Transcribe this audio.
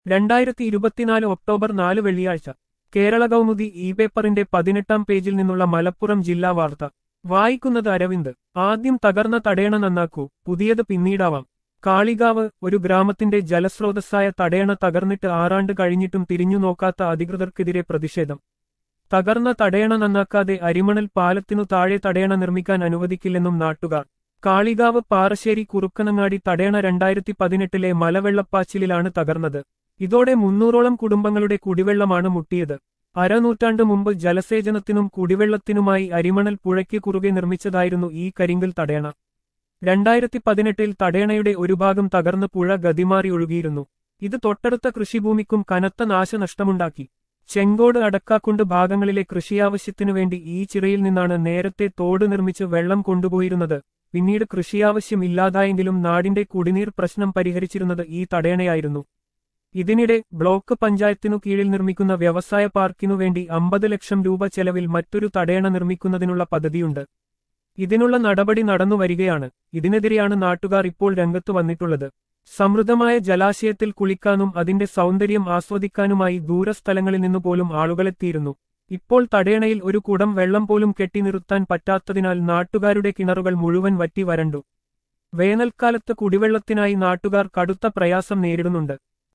രണ്ടായിരത്തി ഇരുപത്തിനാല് ഒക്ടോബർ നാല് വെള്ളിയാഴ്ച കേരള കൗമുദി ഇ പേപ്പറിന്റെ പതിനെട്ടാം പേജിൽ നിന്നുള്ള മലപ്പുറം ജില്ലാ വാർത്ത വായിക്കുന്നത് അരവിന്ദ് ആദ്യം തകർന്ന തടയണ നന്നാക്കൂ പുതിയത് പിന്നീടാവാം കാളികാവ് ഒരു ഗ്രാമത്തിന്റെ ജലസ്രോതസ്സായ തടയണ തകർന്നിട്ട് ആറാണ്ട് കഴിഞ്ഞിട്ടും തിരിഞ്ഞു നോക്കാത്ത അധികൃതർക്കെതിരെ പ്രതിഷേധം തകർന്ന തടയണ നന്നാക്കാതെ അരിമണൽ പാലത്തിനു താഴെ തടയണ നിർമ്മിക്കാൻ അനുവദിക്കില്ലെന്നും നാട്ടുകാർ കാളികാവ് പാറശ്ശേരി കുറുക്കനങ്ങാടി തടയണ രണ്ടായിരത്തി പതിനെട്ടിലെ മലവെള്ളപ്പാച്ചിലിലാണ് തകർന്നത് ഇതോടെ മുന്നൂറോളം കുടുംബങ്ങളുടെ കുടിവെള്ളമാണ് മുട്ടിയത് അരനൂറ്റാണ്ട് മുമ്പ് ജലസേചനത്തിനും കുടിവെള്ളത്തിനുമായി അരിമണൽ പുഴയ്ക്ക് കുറുകെ നിർമ്മിച്ചതായിരുന്നു ഈ കരിങ്കൽ തടയണ രണ്ടായിരത്തി പതിനെട്ടിൽ തടയണയുടെ ഒരു ഭാഗം തകർന്ന് പുഴ ഗതിമാറി ഒഴുകിയിരുന്നു ഇത് തൊട്ടടുത്ത കൃഷിഭൂമിക്കും കനത്ത നാശനഷ്ടമുണ്ടാക്കി ചെങ്കോട് അടക്കാക്കുണ്ട് ഭാഗങ്ങളിലെ കൃഷിയാവശ്യത്തിനു വേണ്ടി ഈ ചിറയിൽ നിന്നാണ് നേരത്തെ തോട് നിർമ്മിച്ച് വെള്ളം കൊണ്ടുപോയിരുന്നത് പിന്നീട് കൃഷിയാവശ്യം ഇല്ലാതായെങ്കിലും നാടിന്റെ കുടിനീർ പ്രശ്നം പരിഹരിച്ചിരുന്നത് ഈ തടയണയായിരുന്നു ഇതിനിടെ ബ്ലോക്ക് പഞ്ചായത്തിനു കീഴിൽ നിർമ്മിക്കുന്ന വ്യവസായ പാർക്കിനു വേണ്ടി അമ്പത് ലക്ഷം രൂപ ചെലവിൽ മറ്റൊരു തടയണ നിർമ്മിക്കുന്നതിനുള്ള പദ്ധതിയുണ്ട് ഇതിനുള്ള നടപടി നടന്നു വരികയാണ് ഇതിനെതിരെയാണ് നാട്ടുകാർ ഇപ്പോൾ രംഗത്തു വന്നിട്ടുള്ളത് സമൃദ്ധമായ ജലാശയത്തിൽ കുളിക്കാനും അതിന്റെ സൗന്ദര്യം ആസ്വദിക്കാനുമായി ദൂരസ്ഥലങ്ങളിൽ നിന്നു പോലും ആളുകളെത്തിയിരുന്നു ഇപ്പോൾ തടയണയിൽ ഒരു കുടം വെള്ളം പോലും കെട്ടി നിർത്താൻ പറ്റാത്തതിനാൽ നാട്ടുകാരുടെ കിണറുകൾ മുഴുവൻ വറ്റി വരണ്ടു വേനൽക്കാലത്ത് കുടിവെള്ളത്തിനായി നാട്ടുകാർ കടുത്ത പ്രയാസം നേരിടുന്നുണ്ട്